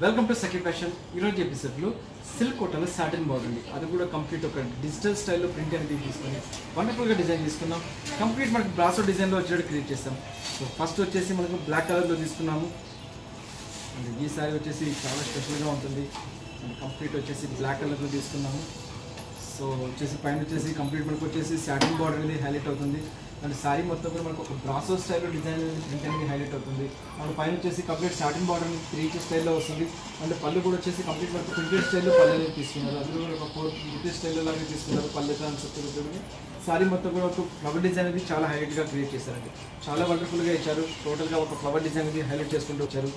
welcome to Sakhi fashion ఈరోజు ఎపిసోడ్లో silk కోటలో సాటిన్ బార్డర్ అండి అది కూడా కంప్లీట్ ఒక డిజిటల్ స్టైల్లో ప్రింట్ అనేది తీసుకొని వండర్ఫుల్గా డిజైన్ తీసుకున్నాం కంప్లీట్ మనకి బ్రాసో డిజైన్లో వచ్చేటట్టు క్రియేట్ చేస్తాం సో ఫస్ట్ వచ్చేసి మనకు బ్లాక్ కలర్లో తీసుకున్నాము అండ్ ఈ సారీ వచ్చేసి చాలా స్పెషల్గా ఉంటుంది అండ్ కంప్లీట్ వచ్చేసి బ్లాక్ కలర్లో తీసుకున్నాము సో వచ్చేసి పైన వచ్చేసి కంప్లీట్ మనకు వచ్చేసి సాటిన్ బార్డర్ అనేది హైలైట్ అవుతుంది అండ్ శారీ మొత్తం కూడా మనకు ఒక బ్రాసో స్టైల్లో డిజైన్ అనేది ప్రింట్ అనేది హైలైట్ అవుతుంది అండ్ పైన వచ్చేసి complete satin border three inch స్టైల్లో వస్తుంది అండ్ పళ్ళు కూడా వచ్చేసి కంప్లీట్ మనకు ప్రింటెడ్ స్టైల్లో పళ్ళు అనేది తీసుకున్నారు అది కూడా ఒక ఫోర్ బ్రిటిష్ స్టైల్లో లాగా తీసుకున్నారు పళ్ళు కాన్సెప్ట్ ఉంటుంది శారీ మొత్తం కూడా ఒక ఫ్లవర్ డిజైన్ అనేది చాలా హైలైట్గా క్రియేట్ చేశారండి చాలా వండర్ఫుల్గా ఇచ్చారు టోటల్గా ఒక ఫ్లవర్ డిజైన్ అనేది హైలైట్ చేసుకుంటూ వచ్చారు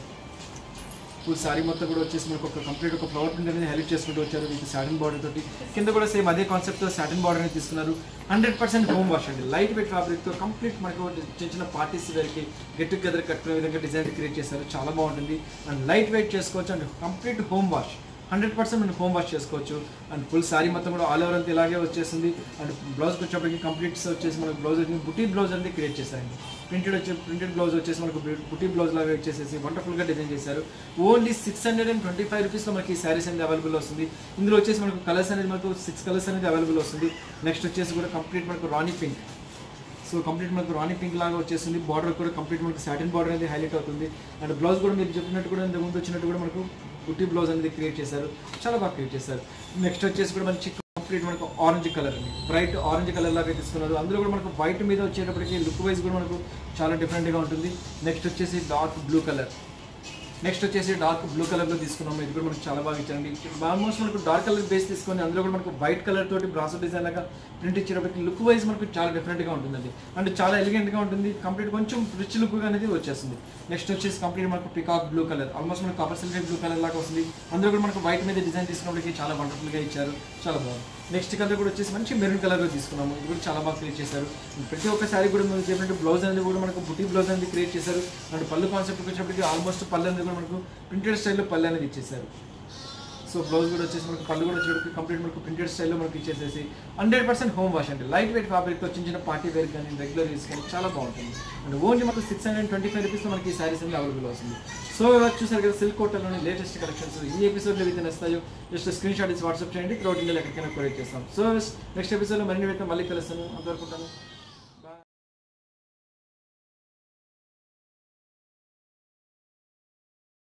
ఫుల్ సారీ మొత్తం కూడా వచ్చేసి మనకు ఒక కంప్లీట్ ఒక ఫ్లవర్ ప్రింట్ అనేది హైలైట్ చేసుకుంటూ వచ్చారు విత్ సాటిన్ బార్డర్ తోటి కింద కూడా సేమ్ అదే కాన్సెప్ట్తో సాటిన్ బార్డర్ అనేది తీసుకున్నారు హండ్రెడ్ పర్సెంట్ హోమ్ వాష్ అండి లైట్ వెయిట్ ఫ్యాబ్రిక్తో కంప్లీట్ మనకు చిన్న చిన్న పార్టీస్ వేర్కి గెట్ టుగెదర్ కట్టుకునే విధంగా డిజైన్ క్రియేట్ చేశారు చాలా బాగుంటుంది అండ్ లైట్ వెయిట్ చేసుకోవచ్చు and complete home wash hundred percent మనం హోమ్ వాష్ చేసుకోవచ్చు అండ్ ఫుల్ సారీ మొత్తం కూడా ఆల్ ఓవర్ అంతా ఇలాగే వచ్చేసింది అండ్ బ్లౌజ్కి వచ్చేప్పటికి కంప్లీట్స్ వచ్చేసి మనకు బ్లౌజ్ వచ్చి బుటీ బ్లౌజ్ అనేది క్రియేట్ చేశారండి ప్రింటెడ్ వచ్చే ప్రింటెడ్ బ్లౌజ్ వచ్చేసి మనకు బుటీ బ్లౌజ్ లాగా వచ్చేసేసి వండర్ఫుల్గా డిజైన్ చేశారు only six hundred and twenty five రూపీస్లో మనకి ఈ శారీస్ అనేది అవైలబుల్ వస్తుంది ఇందులో వచ్చేసి మనకు కలర్స్ అనేది మనకు సిక్స్ కలర్స్ అనేది అవైలబుల్ వస్తుంది నెక్స్ట్ వచ్చేసి కూడా కంప్లీట్ మనకు రాణి పింక్ సో కంప్లీట్ మనకు రాణి పింక్ లాగా వచ్చేసింది బార్డర్ కూడా కంప్లీట్ మనకు సాటిన్ బార్డర్ అనేది హైలైట్ అవుతుంది అండ్ బ్లౌజ్ కూడా మీరు చెప్పినట్టు కూడా ఇంతకు ముందు వచ్చినట్టు కూడా మనకు బుట్టి బ్లౌజ్ అనేది క్రియేట్ చేశారు చాలా బాగా క్రియేట్ చేశారు నెక్స్ట్ వచ్చేసి కూడా మంచి కంప్లీట్ మనకు ఆరెంజ్ కలర్ అండి బ్రైట్ ఆరెంజ్ కలర్ లాగా తీసుకున్నారు అందులో కూడా మనకు వైట్ మీద వచ్చేటప్పటికి లుక్ వైజ్ కూడా మనకు చాలా డిఫరెంట్గా ఉంటుంది నెక్స్ట్ వచ్చేసి డార్క్ బ్లూ కలర్ నెక్స్ట్ వచ్చేసి డార్క్ బ్లూ కలర్లో తీసుకున్నాము ఇది కూడా మనకు చాలా బాగా ఇచ్చారండి ఆల్మోస్ట్ మనకు డార్క్ కలర్ బేస్ తీసుకొని అందులో కూడా మనకు వైట్ కలర్ తోటి బ్రాసో డిజైన్ లాగా ప్రింట్ ఇచ్చేటప్పటికి లుక్ వైజ్ మనకు చాలా డిఫరెంట్గా ఉంటుందండి అండ్ చాలా ఎలిగెంట్గా ఉంటుంది కంప్లీట్ కొంచెం రిచ్ లుక్ అనేది వచ్చేస్తుంది నెక్స్ట్ వచ్చేసి కంప్లీట్ మనకు పికాక్ బ్లూ కలర్ ఆల్మోస్ట్ మనకు కాపర్ సిల్వర్ బ్లూ కలర్ లాగా వస్తుంది అందులో కూడా మనకు వైట్ మీద డిజైన్ తీసుకున్నప్పటికి చాలా వండర్ఫుల్గా ఇచ్చారు చాలా బాగుంది నెక్స్ట్ కలర్ కూడా వచ్చేసి మంచి మెరూన్ కలర్లో తీసుకున్నాము ఇది కూడా చాలా బాగా క్రియేట్ చేశారు ప్రతి ఒక్క శారీ కూడా మనం చెప్పినట్టు బ్లౌజ్ అనేది కూడా మనకు బుటీ బ్లౌజ్ అనేది క్రియేట్ చేశారు అండ్ పళ్ళు కాన్సెప్ట్ వచ్చినప్పటికీ ఆల్మోస్ట్ పళ్ళు అనేది కూడా మనకు ప్రింటెడ్ స్టైల్లో పళ్ళు అనేది ఇచ్చేసారు సో బ్లౌజ్ కూడా వచ్చేసి మనకు పళ్ళు కూడా వచ్చేటప్పుడు కంప్లీట్ మనకు ప్రింటెడ్ స్టైల్లో మనకి ఇచ్చేసేసి హండ్రెడ్ పర్సెంట్ హోమ్ వాష్ అంటే లైట్ వెయిట్ ఫ్యాబ్రిక్తో చిన్న చిన్న పార్టీ వేర్ కానీ రెగ్యులర్ యూస్ కానీ చాలా బాగుంటుంది అండ్ ఓన్లీ మనకు సిక్స్ హండ్రెడ్ ట్వంటీ ఫైవ్ రూపీస్లో మనకి ఈ శారీస్ అనేది అవైలబుల్ వస్తుంది సో ఇవాళ చూసారు కదా సిల్క్ కోటలోని లేటెస్ట్ కలెక్షన్స్ ఈ ఎపిసోడ్లో ఏదైతే నస్తాయో జస్ట్ స్క్రీన్ షాట్ ఇచ్చి వాట్సాప్ చేయండి క్రౌడ్ ఇండియా ఎక్కడికైనా కొరియర్ చేస్తాం సో నెక్స్ట్ ఎపిసోడ్లో మరిన్ని అయితే మళ్ళీ కలుస్తాను అంతవరకు ఉంటాను